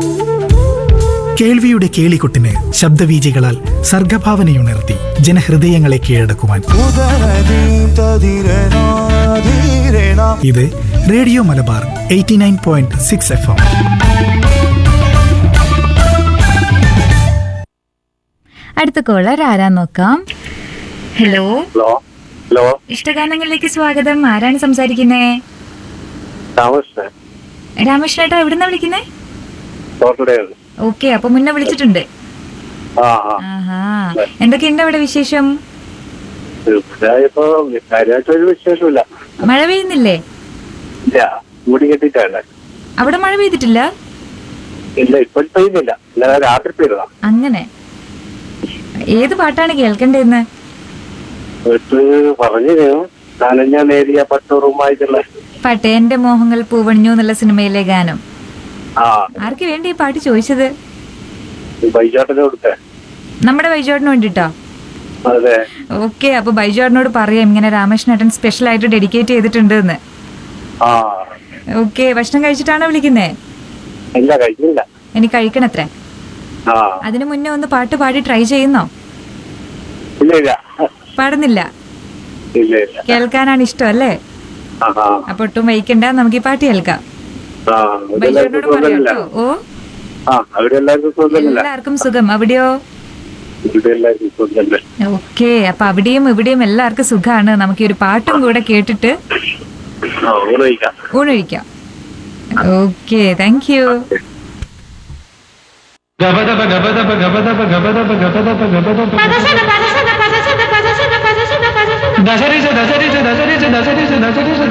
കേൾവിയുടെ കേളികൊട്ടിന് ശബ്ദവീചികളാൽ സർഗഭാവനയുണർത്തി ജനഹൃദയങ്ങളെ കീഴടക്കുവാൻ ഇത് radio Malabar eighty nine point six F M അടുത്ത കോളർ ആരാ നോക്കാം ഹലോ ഹലോ ഹലോ ഇഷ്ടഗാനങ്ങളിലേക്ക് സ്വാഗതം ആരാണ് സംസാരിക്കുന്നേ താമസിച്ചേ രാമകൃഷ്ണേട്ടാ എവിടുന്നാ വിളിക്കുന്നേ തോട്ടടയാണ് ഓക്കെ അപ്പൊ മുന്നേ വിളിച്ചിട്ടുണ്ട് ആ ആ ആഹാ എന്തൊക്കെയുണ്ട് അവിടെ വിശേഷം ഇവിടെ ഇപ്പൊ കാര്യമായിട്ടൊരു വിശേഷമില്ല മഴ പെയ്യുന്നില്ലേ ഇല്ല മൂടി കെട്ടിട്ടല്ല അവിടെ മഴ പെയ്തിട്ടില്ല ഇല്ല ഇപ്പൊ പെയ്യുന്നില്ല ഇന്നലെ രാത്രി പെയ്തതാ അങ്ങനെ ഏത് പാട്ടാണ് കേൾക്കേണ്ടതെന്ന് വീട്ടില് പറഞ്ഞു നനഞ്ഞ നേരിയ പട്ടുറുമായിട്ടുള്ള പാട്ട് എന്റെ മോഹങ്ങൾ പൂവണിഞ്ഞു എന്നുള്ള സിനിമയിലെ ഗാനം ആ ആർക്ക് വേണ്ടി ഈ പാട്ട് ചോദിച്ചത് ബൈജാട്ടിന് കൊടുത്തേ നമ്മുടെ ബൈജോടിന് വേണ്ടിട്ടോ അതെ ഓക്കെ അപ്പൊ ബൈജോടിനോട് പറയാം ഇങ്ങനെ രാമകൃഷ്ണേട്ടൻ സ്പെഷ്യൽ ആയിട്ട് ഡെഡിക്കേറ്റ് ചെയ്തിട്ടുണ്ട് എന്ന് ആ ഓക്കെ ഭക്ഷണം കഴിച്ചിട്ടാണോ വിളിക്കുന്നേ ഇല്ല കഴിഞ്ഞില്ല ഇനി കഴിക്കണത്രേ ആ അതിനു മുന്നേ ഒന്ന് പാട്ട് പാടി ട്രൈ ചെയ്യുന്നോ ഇല്ല ഇല്ല പാടുന്നില്ല ഇല്ല ഇല്ല കേൾക്കാനാണ് ഇഷ്ടം അല്ലേ ആ ആ അപ്പൊ ഒട്ടും വൈകണ്ട നമുക്ക് ഈ പാട്ട് കേൾക്കാം ആ ബൈജോടിനോട് ഇവരെല്ലാവർക്കും പറയാം സുഖമില്ല കേട്ടോ ഓ ആ അവരെല്ലാവർക്കും സുഖമില്ല എല്ലാവർക്കും സുഖം അവിടെയോ ഇവിടെ എല്ലാവർക്കും സുഖമില്ല ഓക്കെ അപ്പൊ അവിടെയും ഇവിടെയും എല്ലാവർക്കും സുഖാണ് നമുക്ക് ഈ ഒരു പാട്ടും കൂടെ കേട്ടിട്ട് ആ ഊണയിക്കാം ഊണൊഴിക്കാം ഓക്കെ താങ്ക് യു ഗബദബ ഗബദബ ഗബദബ ഗബദബ ഗബദബ ഗബദബ ദശരിച്ച ദശരിച്ച ദശരിച്ച ദശരിച്ച ദശരിച്ച ദശരിച്ച